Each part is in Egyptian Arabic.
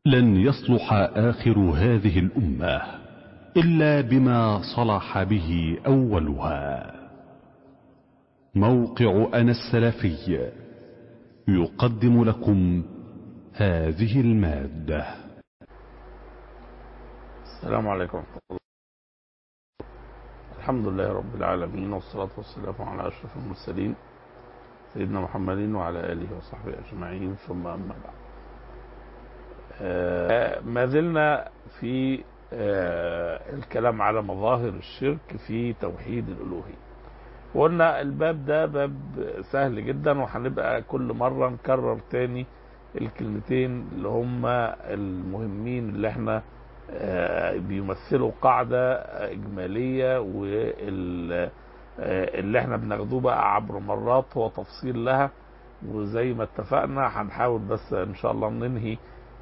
لن يصلح آخر هذه الأمة إلا بما صلح به أولها موقع أنا السلفي يقدم لكم هذه المادة السلام عليكم ورحمة الله الحمد لله رب العالمين والصلاة والسلام على أشرف المرسلين سيدنا محمد وعلى آله وصحبه أجمعين ثم أما بعد آه ما زلنا في آه الكلام على مظاهر الشرك في توحيد الألوهية وقلنا الباب ده باب سهل جدا وهنبقى كل مرة نكرر تاني الكلمتين اللي هم المهمين اللي احنا آه بيمثلوا قاعدة إجمالية واللي احنا بناخدوه بقى عبر مرات هو تفصيل لها وزي ما اتفقنا هنحاول بس ان شاء الله ننهي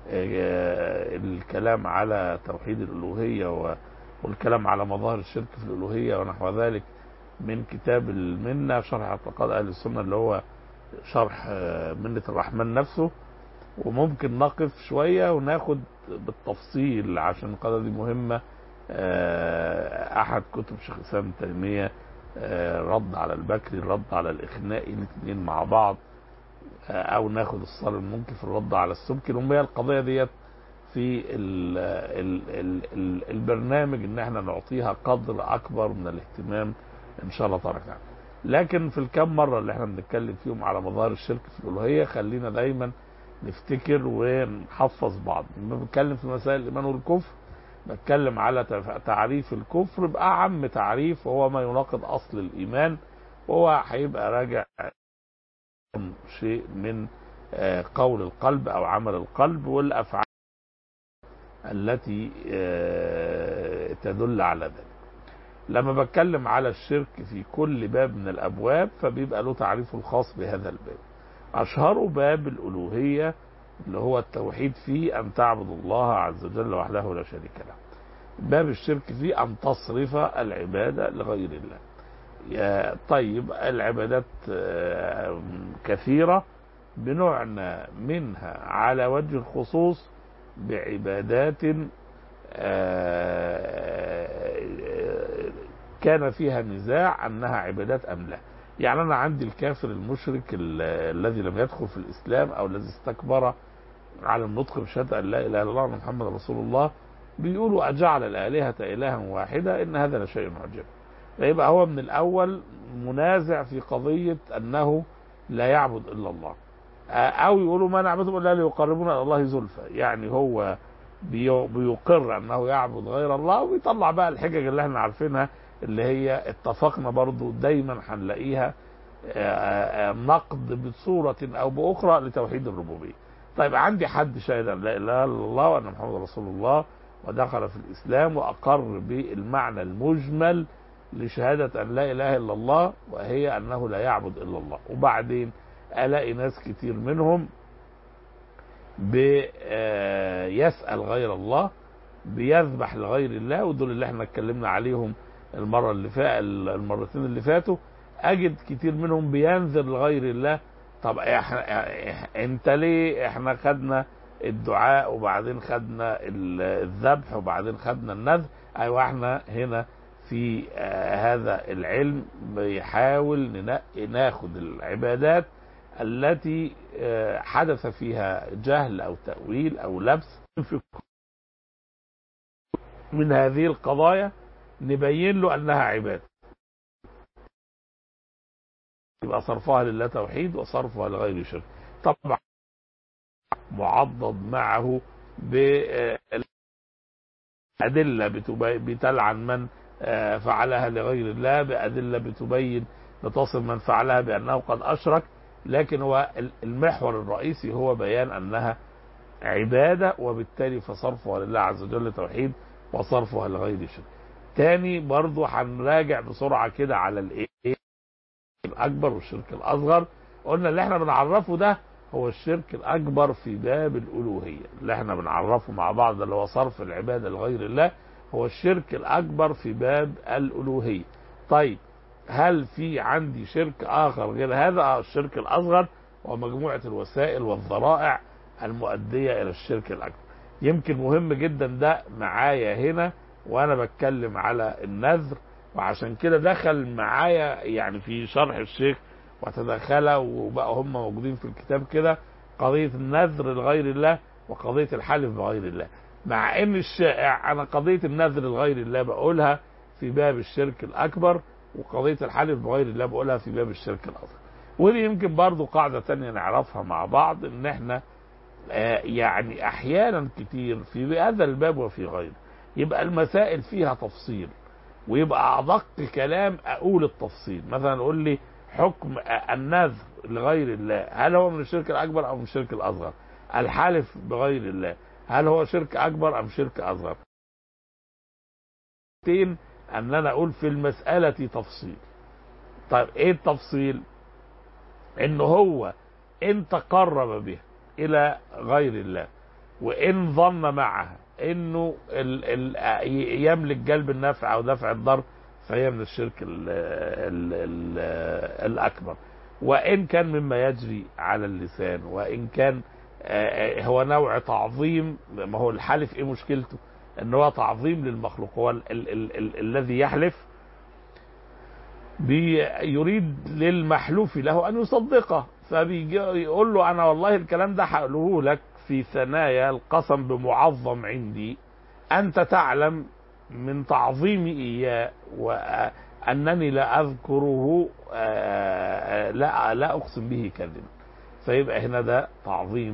الكلام على توحيد الألوهية والكلام على مظاهر الشرك في الألوهية ونحو ذلك من كتاب المنة شرح اعتقاد أهل السنة اللي هو شرح منة الرحمن نفسه وممكن نقف شوية وناخد بالتفصيل عشان القضية دي مهمة أحد كتب شيخ الإسلام ابن تيمية رد على البكري الرد على الإخنائي الاثنين مع بعض او ناخد الصار الممكن في الرد على السبكي المهم هي القضيه ديت في ال ال ال ال البرنامج ان احنا نعطيها قدر اكبر من الاهتمام ان شاء الله تبارك وتعالى لكن في الكم مره اللي احنا بنتكلم فيهم على مظاهر الشرك في الالوهيه خلينا دايما نفتكر ونحفظ بعض لما بنتكلم في مسائل الايمان والكفر بتكلم على تعريف الكفر باعم تعريف وهو ما يناقض اصل الايمان وهو هيبقى راجع شيء من قول القلب او عمل القلب والافعال التي تدل على ذلك لما بتكلم على الشرك في كل باب من الابواب فبيبقى له تعريفه الخاص بهذا الباب اشهر باب الالوهيه اللي هو التوحيد فيه ان تعبد الله عز وجل وحده لا شريك له باب الشرك فيه ان تصرف العباده لغير الله طيب العبادات كثيرة بنعنى منها على وجه الخصوص بعبادات كان فيها نزاع أنها عبادات أم لا يعني أنا عندي الكافر المشرك الذي لم يدخل في الإسلام أو الذي استكبر على النطق بشهادة أن لا إله إلا الله وأن محمد رسول الله بيقولوا أجعل الآلهة إلها واحدة إن هذا لشيء عجيب فيبقى هو من الاول منازع في قضيه انه لا يعبد الا الله او يقولوا ما نعبدهم الا ليقربونا الى الله زلفى يعني هو بيقر انه يعبد غير الله ويطلع بقى الحجج اللي احنا عارفينها اللي هي اتفقنا برضو دايما هنلاقيها نقد بصورة او باخرى لتوحيد الربوبية طيب عندي حد شهد ان لا اله الا الله وان محمد رسول الله ودخل في الاسلام واقر بالمعنى المجمل لشهادة أن لا إله إلا الله وهي أنه لا يعبد إلا الله وبعدين ألاقي ناس كتير منهم بيسأل غير الله بيذبح لغير الله ودول اللي احنا اتكلمنا عليهم المرة اللي فات المرتين اللي فاتوا أجد كتير منهم بينذر لغير الله طب احنا انت ليه احنا خدنا الدعاء وبعدين خدنا الذبح وبعدين خدنا النذر ايوه احنا هنا في هذا العلم بيحاول ننقي ناخد العبادات التي حدث فيها جهل او تأويل او لبس من هذه القضايا نبين له انها عباده يبقى صرفها لله توحيد وصرفها لغير شرك طبعا معضد معه بأدلة بتلعن من فعلها لغير الله بأدلة بتبين بتصل من فعلها بأنه قد أشرك لكن هو المحور الرئيسي هو بيان أنها عبادة وبالتالي فصرفها لله عز وجل توحيد وصرفها لغير شرك تاني برضو هنراجع بسرعة كده على الايه الأكبر والشرك الأصغر قلنا اللي احنا بنعرفه ده هو الشرك الأكبر في باب الألوهية اللي احنا بنعرفه مع بعض اللي هو صرف العبادة لغير الله هو الشرك الأكبر في باب الألوهية طيب هل في عندي شرك آخر غير هذا الشرك الأصغر ومجموعة الوسائل والذرائع المؤدية إلى الشرك الأكبر يمكن مهم جدا ده معايا هنا وانا بتكلم على النذر وعشان كده دخل معايا يعني في شرح الشيخ وتدخل وبقى هم موجودين في الكتاب كده قضية النذر لغير الله وقضية الحلف بغير الله مع ان الشائع انا قضية النذر لغير الله بقولها في باب الشرك الاكبر وقضية الحلف بغير الله بقولها في باب الشرك الاصغر ودي يمكن برضو قاعدة تانية نعرفها مع بعض ان احنا آه يعني احيانا كتير في هذا الباب وفي غيره يبقى المسائل فيها تفصيل ويبقى ادق كلام اقول التفصيل مثلا اقول لي حكم النذر لغير الله هل هو من الشرك الاكبر او من الشرك الاصغر الحلف بغير الله هل هو شرك اكبر ام شرك اصغر ان انا اقول في المسألة تفصيل طيب ايه التفصيل ان هو ان تقرب به الى غير الله وان ظن معها انه ال ال يملك جلب النفع او دفع الضر فهي من الشرك ال ال ال الاكبر وان كان مما يجري على اللسان وان كان هو نوع تعظيم ما هو الحلف ايه مشكلته ان هو تعظيم للمخلوق هو ال ال ال ال الذي يحلف يريد للمحلوف له ان يصدقه فبيجي يقول له انا والله الكلام ده هقوله لك في ثنايا القسم بمعظم عندي انت تعلم من تعظيمي اياه وانني لا اذكره لا لا اقسم به كذبا فيبقى هنا ده تعظيم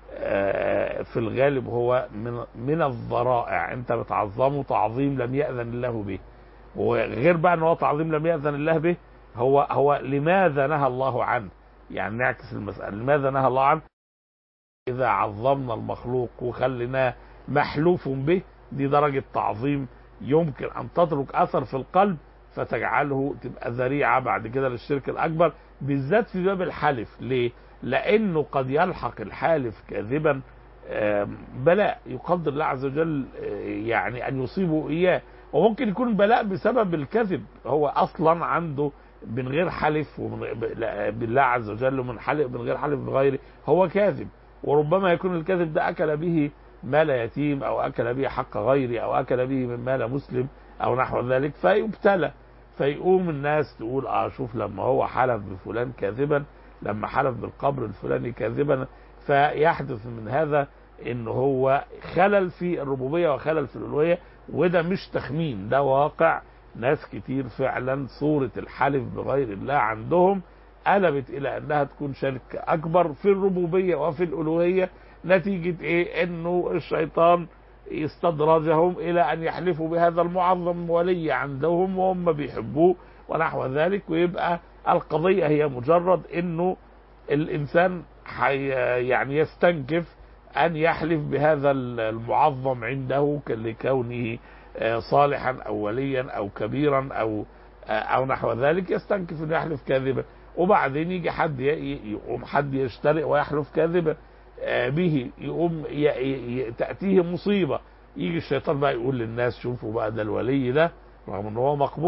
في الغالب هو من من الذرائع انت بتعظمه تعظيم لم ياذن الله به وغير بقى ان هو تعظيم لم ياذن الله به هو هو لماذا نهى الله عنه يعني نعكس المساله لماذا نهى الله عنه اذا عظمنا المخلوق وخليناه محلوف به دي درجه تعظيم يمكن ان تترك اثر في القلب فتجعله تبقى ذريعه بعد كده للشرك الاكبر بالذات في باب الحلف ليه؟ لانه قد يلحق الحالف كاذبا بلاء يقدر الله عز وجل يعني ان يصيبه اياه وممكن يكون بلاء بسبب الكذب هو اصلا عنده من غير حلف ومن بالله عز وجل ومن حلف من غير حلف بغيره هو كاذب وربما يكون الكذب ده اكل به مال يتيم او اكل به حق غيري او اكل به من مال مسلم او نحو ذلك فيبتلى فيقوم الناس تقول اه شوف لما هو حلف بفلان كاذبا لما حلف بالقبر الفلاني كاذبا فيحدث من هذا ان هو خلل في الربوبيه وخلل في الالوهيه وده مش تخمين ده واقع ناس كتير فعلا صوره الحلف بغير الله عندهم قلبت الى انها تكون شرك اكبر في الربوبيه وفي الالوهيه نتيجه ايه انه الشيطان يستدرجهم الى ان يحلفوا بهذا المعظم ولي عندهم وهم بيحبوه ونحو ذلك ويبقى القضيه هي مجرد انه الانسان حي يعني يستنكف ان يحلف بهذا المعظم عنده لكونه صالحا او وليا او كبيرا او او نحو ذلك يستنكف انه يحلف كاذبا وبعدين يجي حد يقوم حد يشترئ ويحلف كاذبا به يقوم تأتيه مصيبة يجي الشيطان بقى يقول للناس شوفوا بقى ده الولي ده رغم ان هو مقبول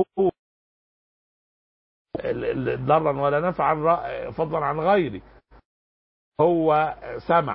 ضرا ولا نفعا فضلا عن غيري هو سمع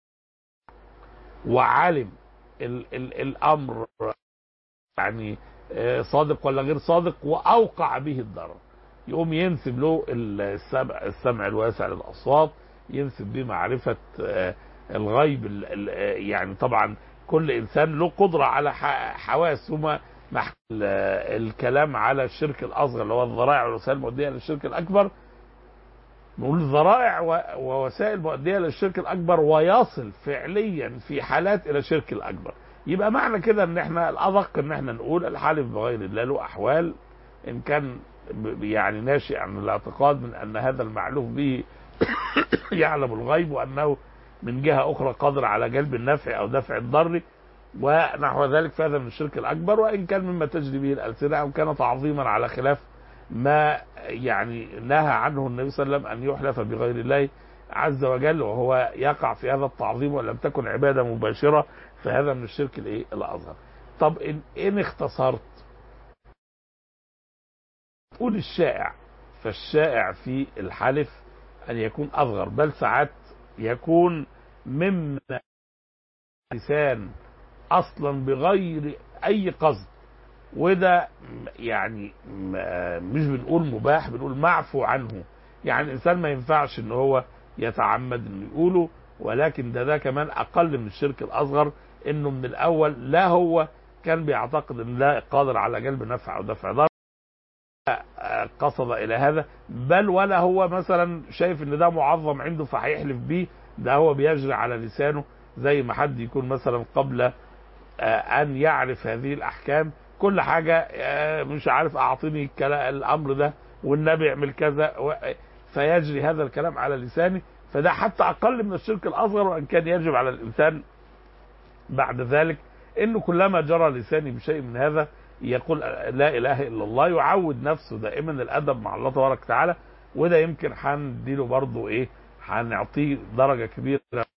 وعلم ال ال الامر يعني صادق ولا غير صادق واوقع به الضرر يقوم ينسب له السمع, السمع الواسع للاصوات ينسب به معرفة الغيب يعني طبعا كل انسان له قدرة على حواس ثم الكلام على الشرك الاصغر اللي هو الذرائع والوسائل المؤدية للشرك الاكبر نقول ذرائع ووسائل مؤدية للشرك الاكبر ويصل فعليا في حالات الى الشرك الاكبر يبقى معنى كده ان احنا الادق ان احنا نقول الحالف بغير الله له احوال ان كان يعني ناشئ عن الاعتقاد من ان هذا المعلوف به يعلم الغيب وانه من جهه اخرى قادر على جلب النفع او دفع الضر ونحو ذلك فهذا من الشرك الاكبر وان كان مما تجري به الالسنه او كان تعظيما على خلاف ما يعني نهى عنه النبي صلى الله عليه وسلم ان يحلف بغير الله عز وجل وهو يقع في هذا التعظيم ولم تكن عباده مباشره فهذا من الشرك الايه الاصغر. طب ان, إن اختصرت قول الشائع فالشائع في الحلف ان يكون اصغر بل ساعات يكون مما لسان اصلا بغير اي قصد وده يعني مش بنقول مباح بنقول معفو عنه يعني الانسان ما ينفعش ان هو يتعمد انه يقوله ولكن ده ده كمان اقل من الشرك الاصغر انه من الاول لا هو كان بيعتقد ان لا قادر على جلب نفع او دفع ضر قصد الى هذا بل ولا هو مثلا شايف ان ده معظم عنده فهيحلف بيه ده هو بيجري على لسانه زي ما حد يكون مثلا قبل ان يعرف هذه الاحكام كل حاجه مش عارف اعطيني الامر ده والنبي يعمل كذا فيجري هذا الكلام على لسانه فده حتى اقل من الشرك الاصغر وان كان يجب على الانسان بعد ذلك انه كلما جرى لساني بشيء من هذا يقول لا اله الا الله يعود نفسه دائما الادب مع الله تبارك وتعالى وده يمكن هنديله برضه ايه هنعطيه درجه كبيره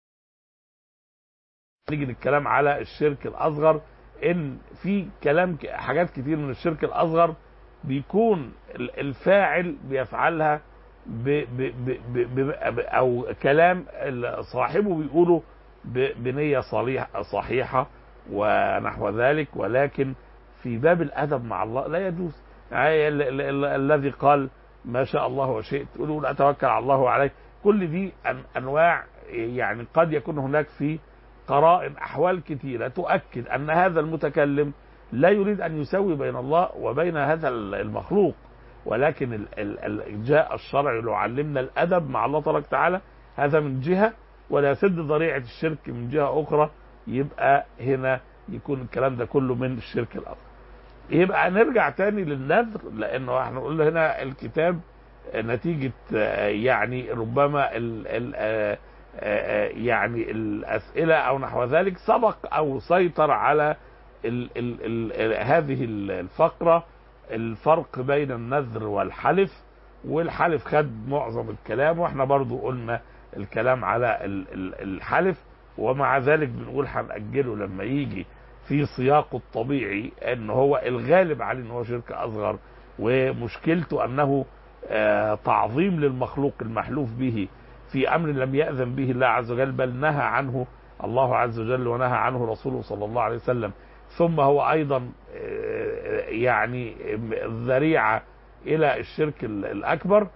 نيجي الكلام على الشرك الاصغر ان في كلام حاجات كتير من الشرك الاصغر بيكون الفاعل بيفعلها ب ب ب ب او كلام صاحبه بيقوله بنيه صالحه صحيحه ونحو ذلك ولكن في باب الادب مع الله لا يجوز يعني الذي قال ما شاء الله وشئت تقولوا اتوكل على الله عليه كل دي انواع يعني قد يكون هناك في قرائن احوال كثيره تؤكد ان هذا المتكلم لا يريد ان يسوي بين الله وبين هذا المخلوق ولكن ال ال جاء الشرع ليعلمنا الادب مع الله تبارك وتعالى هذا من جهه ولا يسد ذريعه الشرك من جهه اخرى يبقى هنا يكون الكلام ده كله من الشرك الاصغر. يبقى نرجع تاني للنذر لانه احنا قلنا هنا الكتاب نتيجه يعني ربما ال ال يعني الاسئله او نحو ذلك سبق او سيطر على ال ال ال هذه الفقره الفرق بين النذر والحلف والحلف خد معظم الكلام واحنا برضو قلنا الكلام على الحلف ومع ذلك بنقول هنأجله لما يجي في سياقه الطبيعي ان هو الغالب عليه ان هو شرك اصغر ومشكلته انه تعظيم للمخلوق المحلوف به في امر لم يأذن به الله عز وجل بل نهى عنه الله عز وجل ونهى عنه رسوله صلى الله عليه وسلم ثم هو ايضا يعني ذريعه الى الشرك الاكبر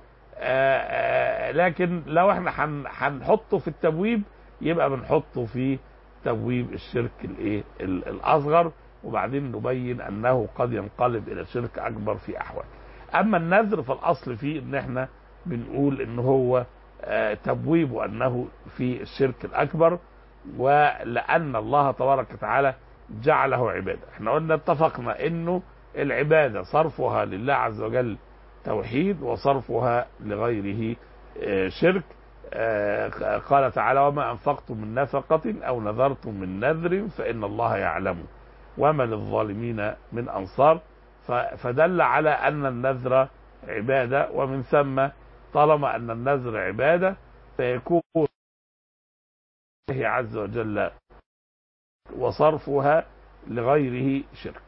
لكن لو احنا هنحطه في التبويب يبقى بنحطه في تبويب الشرك الايه الاصغر وبعدين نبين انه قد ينقلب الى شرك اكبر في احوال اما النذر فالاصل فيه ان احنا بنقول ان هو تبويب انه في الشرك الاكبر ولان الله تبارك وتعالى جعله عباده احنا قلنا اتفقنا انه العباده صرفها لله عز وجل توحيد وصرفها لغيره شرك قال تعالى وما انفقتم من نفقه او نذرتم من نذر فان الله يعلمه وما للظالمين من انصار فدل على ان النذر عباده ومن ثم طالما ان النذر عباده فيكون الله عز وجل وصرفها لغيره شرك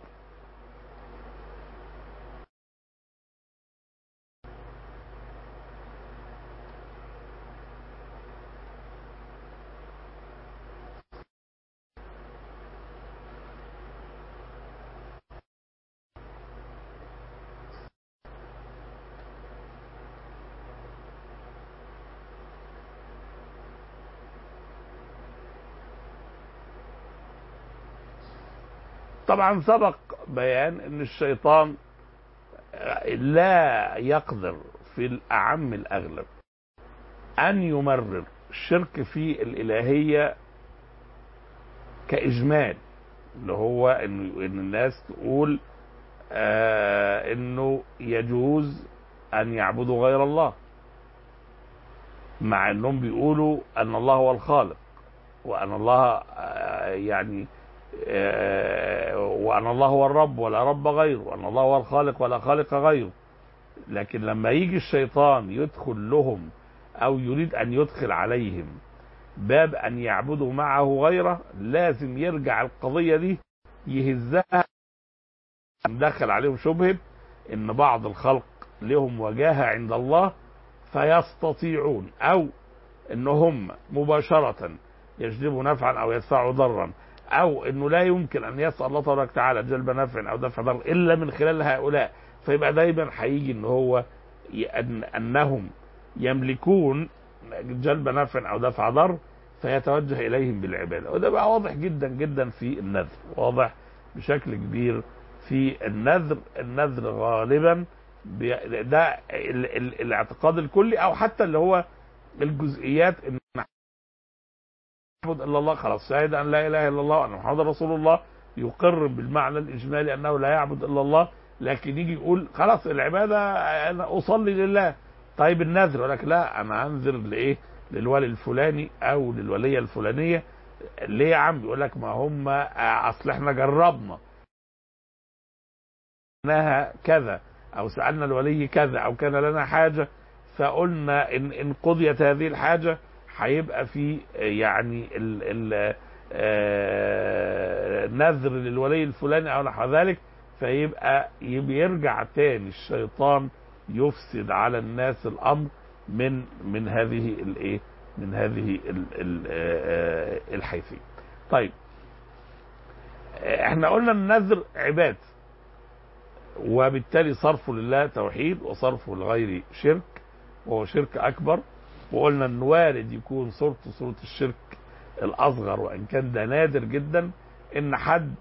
طبعا سبق بيان ان الشيطان لا يقدر في الاعم الاغلب ان يمرر الشرك في الالهيه كاجمال اللي هو انه ان الناس تقول آه انه يجوز ان يعبدوا غير الله مع انهم بيقولوا ان الله هو الخالق وان الله آه يعني وأن الله هو الرب ولا رب غيره وأن الله هو الخالق ولا خالق غيره لكن لما يجي الشيطان يدخل لهم أو يريد أن يدخل عليهم باب أن يعبدوا معه غيره لازم يرجع القضية دي يهزها دخل عليهم شبهة ان بعض الخلق لهم وجاهة عند الله فيستطيعون او ان هم مباشرة يجلب نفعا او يدفع ضرا او انه لا يمكن ان يسال الله تبارك وتعالى جلب نفع او دفع ضر الا من خلال هؤلاء فيبقى دايما هيجي ان هو ي- أن انهم يملكون جلب نفع او دفع ضر فيتوجه اليهم بالعباده وده بقى واضح جدا جدا في النذر واضح بشكل كبير في النذر النذر غالبا بي- ده ال- ال- الاعتقاد الكلي او حتى اللي هو الجزئيات ان يعبد الا الله خلاص شهد ان لا اله الا الله وان محمد رسول الله يقر بالمعنى الاجمالي انه لا يعبد الا الله لكن يجي يقول خلاص العباده انا اصلي لله طيب النذر يقول لك لا انا انذر لايه للولي الفلاني او للوليه الفلانيه ليه يا عم يقول لك ما هم آه، اصل احنا جربنا انها كذا او سالنا الولي كذا او كان لنا حاجه فقلنا ان ان قضيت هذه الحاجه هيبقى في آه، يعني ال ال آه، نذر للولي الفلاني او نحو ذلك فيبقى يبقى يرجع تاني الشيطان يفسد على الناس الامر من من هذه الايه من هذه ال- ال- آه، آه، الحيثيه طيب آه، احنا قلنا النذر عباد وبالتالي صرفه لله توحيد وصرفه لغير شرك وهو شرك اكبر وقلنا ان وارد يكون صورته صوره الشرك الاصغر وان كان ده نادر جدا ان حد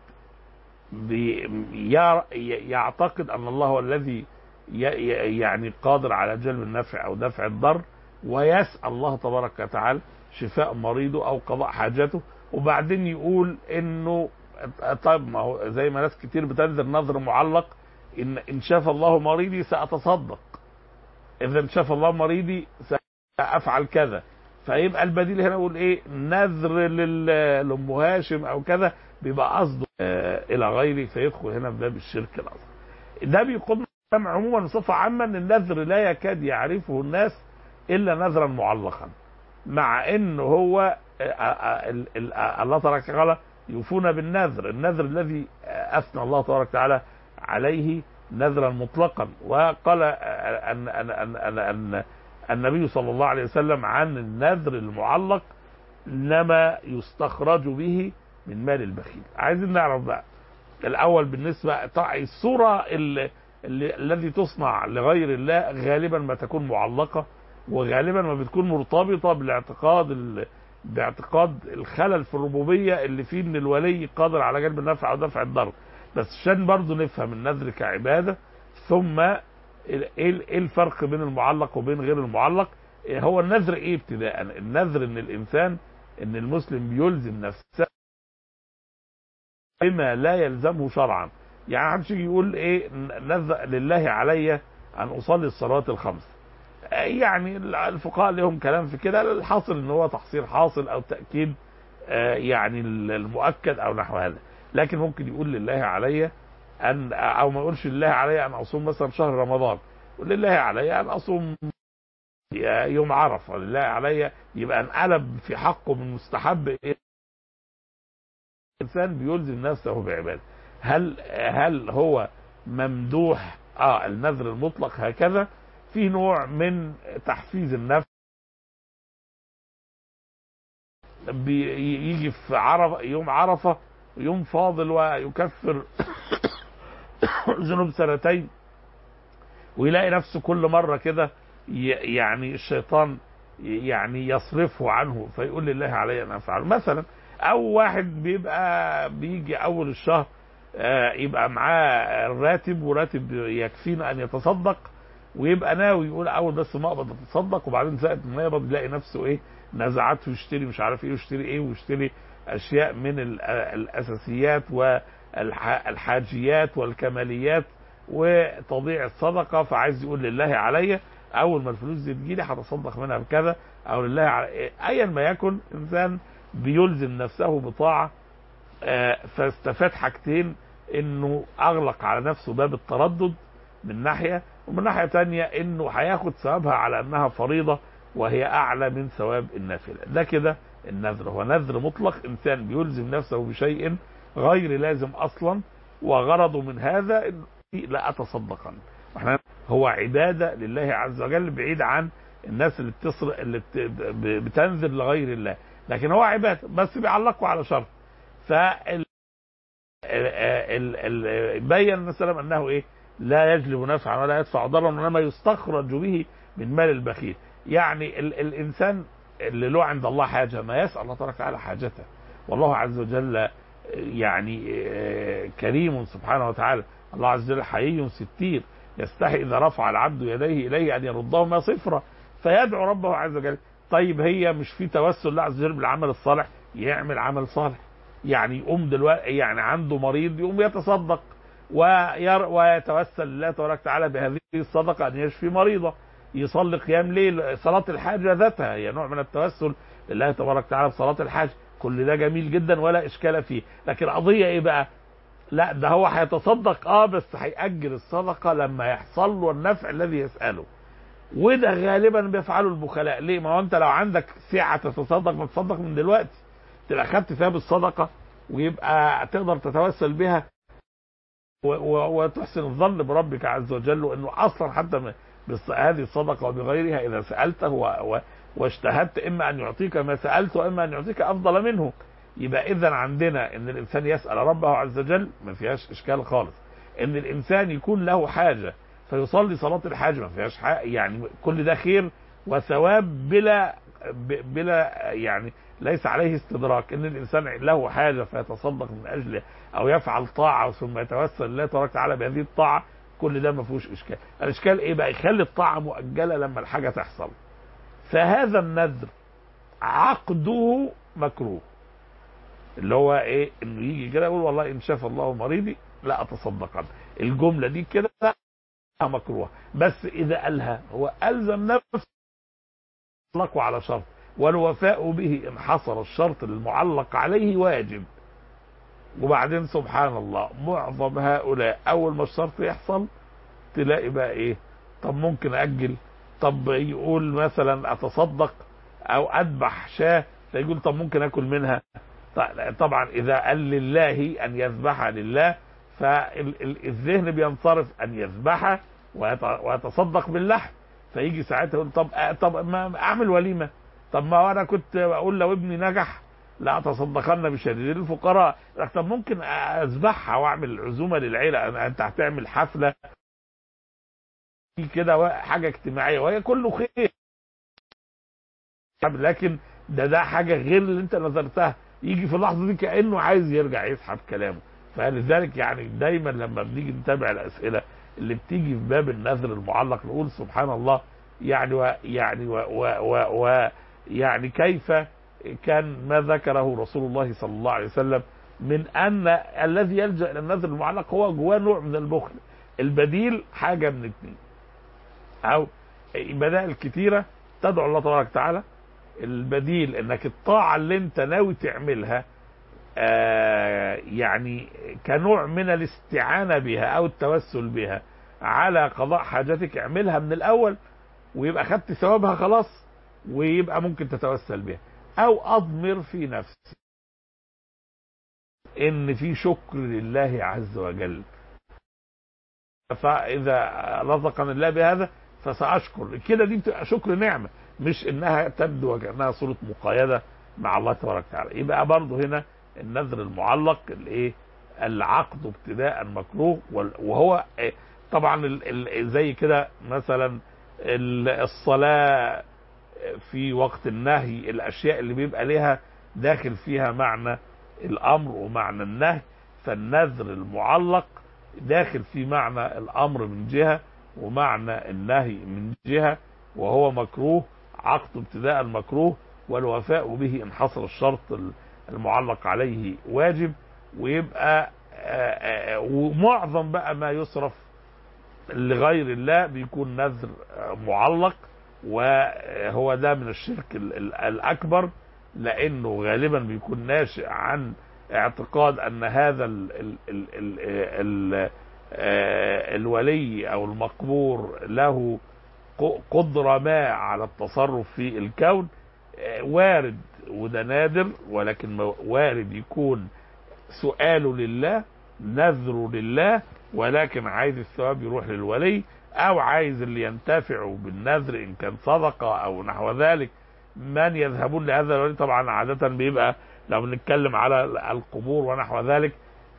بي يع- يعتقد ان الله هو الذي ي- ي- يعني قادر على جلب النفع او دفع الضر ويسال الله تبارك وتعالى شفاء مريضه او قضاء حاجته وبعدين يقول انه طيب ما هو زي ما ناس كتير بتنذر نذر معلق ان ان شاف الله مريضي ساتصدق اذا شاف الله مريضي سافعل كذا فيبقى البديل هنا يقول ايه نذر لل- لام هاشم او كذا بيبقى قصده آه، الى غيره فيدخل هنا في باب الشرك الاصغر ده بيقودنا عموما بصفه عامه ان النذر لا يكاد يعرفه الناس الا نذرا معلقا مع ان هو آه، آه، ال- ال- آه، الله تبارك وتعالى يوفون بالنذر النذر الذي آه، اثنى الله تبارك وتعالى عليه نذرا مطلقا وقال آه، ان ان ان, أن, أن النبي صلى الله عليه وسلم عن النذر المعلق انما يستخرج به من مال البخيل عايزين نعرف بقى الاول بالنسبه طبعا الصوره اللي اللي الذي تصنع لغير الله غالبا ما تكون معلقه وغالبا ما بتكون مرتبطه بالاعتقاد ال... باعتقاد الخلل في الربوبيه اللي فيه ان الولي قادر على جلب النفع او دفع الضر بس عشان برضه نفهم النذر كعباده ثم ايه ال- إيه الفرق بين المعلق وبين غير المعلق إيه هو النذر ايه ابتداء النذر ان الانسان ان المسلم بيلزم نفسه بما لا يلزمه شرعا يعني محدش يجي يقول ايه نذر لله علي ان اصلي الصلوات الخمس يعني الفقهاء لهم كلام في كده الحاصل ان هو تحصيل حاصل او تاكيد آه، يعني المؤكد او نحو هذا لكن ممكن يقول لله علي ان او ما يقولش لله علي ان اصوم مثلا شهر رمضان يقول لله علي ان اصوم يوم عرفه لله علي يبقى انقلب في حقه من مستحب إيه؟ الانسان بيلزم نفسه بعباده هل هل هو ممدوح اه النذر المطلق هكذا في نوع من تحفيز النفس بيجي في عرفه يوم عرفه يوم فاضل ويكفر ذنوب سنتين ويلاقي نفسه كل مره كده ي- يعني الشيطان ي- يعني يصرفه عنه فيقول لله علي ان افعل مثلا او واحد بيبقى بيجي اول الشهر آه، يبقى معاه راتب وراتب يكفينا ان يتصدق ويبقى ناوي يقول اول بس ما اقبض اتصدق وبعدين ساعه ما يقبض يلاقي نفسه ايه نزعته يشتري مش عارف ايه ويشتري ايه ويشتري اشياء من ال- الاساسيات والحاجيات والكماليات وتضيع الصدقه فعايز يقول لله علي اول ما الفلوس دي تجيلي هتصدق منها بكذا او لله علي ايا ما يكن انسان بيلزم نفسه بطاعه آه، فاستفاد حاجتين انه اغلق على نفسه باب التردد من ناحيه ومن ناحيه تانية انه هياخد ثوابها على انها فريضه وهي اعلى من ثواب النافله ده كده النذر هو نذر مطلق انسان بيلزم نفسه بشيء غير لازم اصلا وغرضه من هذا إنه لا اتصدقن احنا هو عباده لله عز وجل بعيد عن الناس اللي بتصر اللي بت- ب- بتنذر لغير الله لكن هو عباده بس بيعلقوا على شرط فال ال- ال- بين النبي صلى الله عليه وسلم انه ايه لا يجلب نفعا ولا يدفع ضرا وانما يستخرج به من مال البخيل يعني ال الانسان اللي له عند الله حاجه ما يسال الله تبارك وتعالى حاجته والله عز وجل يعني آه، كريم سبحانه وتعالى الله عز وجل حيي ستير يستحي اذا رفع العبد يديه اليه ان يردهما صفرا فيدعو ربه عز وجل طيب هي مش في توسل الله عز وجل بالعمل الصالح يعمل عمل صالح يعني يقوم دلوقتي يعني عنده مريض يقوم يتصدق وير ويتوسل لله تبارك وتعالى بهذه الصدقه ان يشفي مريضه يصلي قيام ليل صلاه الحاجه ذاتها هي نوع من التوسل لله تبارك وتعالى بصلاه الحاجه كل ده جميل جدا ولا اشكال فيه لكن القضيه ايه بقى لا ده هو هيتصدق اه بس هيأجل الصدقه لما يحصل له النفع الذي يسأله وده غالبا بيفعله البخلاء ليه ما هو انت لو عندك سعه تتصدق ما تصدق من دلوقتي تبقى خدت ثواب الصدقه ويبقى تقدر تتوسل بها و- و- وتحسن الظن بربك عز وجل وانه اصلا حتى م- بس- هذه الصدقه وبغيرها اذا سالته و- و- واجتهدت اما ان يعطيك ما سالت واما ان يعطيك افضل منه يبقى اذا عندنا ان الانسان يسال ربه عز وجل ما فيهاش اشكال خالص ان الانسان يكون له حاجه فيصلي صلاه الحاجه ما فيهاش حاجة يعني كل ده خير وثواب بلا ب- بلا يعني ليس عليه استدراك ان الانسان له حاجه فيتصدق من اجله او يفعل طاعه ثم يتوسل لله تبارك وتعالى بهذه الطاعه كل ده ما فيهوش اشكال الاشكال ايه بقى يخلي الطاعه مؤجله لما الحاجه تحصل فهذا النذر عقده مكروه اللي هو ايه انه يجي كده يقول والله ان شاف الله مريضي لا اتصدق عنه الجمله دي كده مكروه بس اذا قالها هو الزم نفسه يطلقوا على شرط والوفاء به ان حصل الشرط المعلق عليه واجب وبعدين سبحان الله معظم هؤلاء اول ما الشرط يحصل تلاقي بقى ايه طب ممكن اجل طب يقول مثلا اتصدق او اذبح شاه فيقول طب ممكن اكل منها ط- طبعا اذا قال لله ان يذبح لله فالذهن بينصرف ان يذبح ويت- ويتصدق باللحم فيجي ساعتها يقول طب آه، طب ما اعمل وليمه طب ما انا كنت اقول لو ابني نجح لا اتصدقن بشرير الفقراء لك طب ممكن اذبحها واعمل عزومه للعيله أنا- انت هتعمل حفله كده و- حاجه اجتماعيه وهي كله خير لكن ده ده حاجه غير اللي انت نظرتها يجي في اللحظه دي كانه عايز يرجع يسحب كلامه فلذلك يعني دايما لما بنيجي نتابع الاسئله اللي بتيجي في باب النذر المعلق نقول سبحان الله يعني و يعني و و و و يعني كيف كان ما ذكره رسول الله صلى الله عليه وسلم من ان الذي يلجا الى النذر المعلق هو جواه نوع من البخل البديل حاجه من اثنين او بدائل كتيره تدعو الله تبارك وتعالى البديل انك الطاعه اللي انت ناوي تعملها آه يعني كنوع من الاستعانه بها او التوسل بها على قضاء حاجتك اعملها من الاول ويبقى خدت ثوابها خلاص ويبقى ممكن تتوسل بها او اضمر في نفسي ان في شكر لله عز وجل فاذا رزقني الله بهذا فساشكر كده دي بتبقى شكر نعمه مش انها تبدو وكانها صوره مقايده مع الله تبارك وتعالى يبقى برضه هنا النذر المعلق الايه العقد ابتداء مكروه وال- وهو إيه؟ طبعا ال- ال- زي كده مثلا ال- الصلاه في وقت النهي الاشياء اللي بيبقى لها داخل فيها معنى الامر ومعنى النهي فالنذر المعلق داخل في معنى الامر من جهه ومعنى النهي من جهه وهو مكروه عقد ابتداء المكروه والوفاء به ان حصل الشرط المعلق عليه واجب ويبقى آه، آه، ومعظم بقى ما يصرف لغير الله بيكون نذر آه، معلق وهو ده من الشرك ال- ال- الاكبر لانه غالبا بيكون ناشئ عن اعتقاد ان هذا ال ال ال ال ال آه، الولي او المقبور له ق- قدرة ما على التصرف في الكون آه، وارد وده نادر ولكن مو- وارد يكون سؤاله لله نذره لله ولكن عايز الثواب يروح للولي او عايز اللي ينتفعوا بالنذر ان كان صدقه او نحو ذلك من يذهبون لهذا الولي طبعا عادة بيبقى لو بنتكلم على القبور ونحو ذلك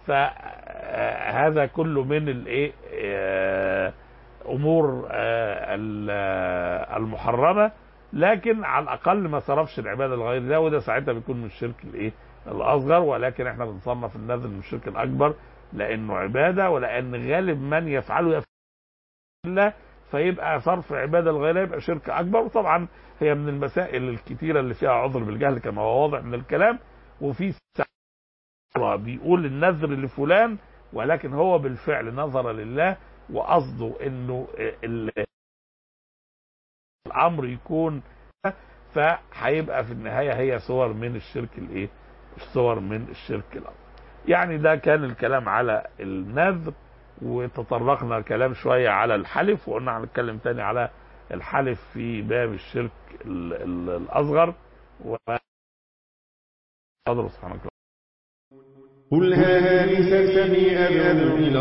فهذا كله من الايه آه، امور آه، ال- آه، المحرمه لكن على الاقل ما صرفش العباده لغير الله وده ساعتها بيكون من الشرك الايه الاصغر ولكن احنا بنصنف النذر من الشرك الاكبر لانه عباده ولان غالب من يفعله يفعل الله فيبقى صرف عباده لغير الله يبقى شرك اكبر وطبعا هي من المسائل الكتيره اللي فيها عذر بالجهل كما هو واضح من الكلام وفي سعر بيقول النذر لفلان ولكن هو بالفعل نظر لله وقصده انه ال- الامر يكون فهيبقى في النهايه هي صور من الشرك الايه؟ صور من الشرك الأكبر. يعني ده كان الكلام على النذر وتطرقنا الكلام شويه على الحلف وقلنا هنتكلم تاني على الحلف في باب الشرك ال- ال- الاصغر و قدر سبحانك قل هذه سبيلي أدعو إلى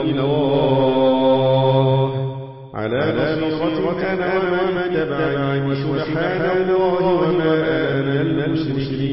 الله على بصيرة أنا ومن اتبعني وسبحان الله وما أنا من المشركين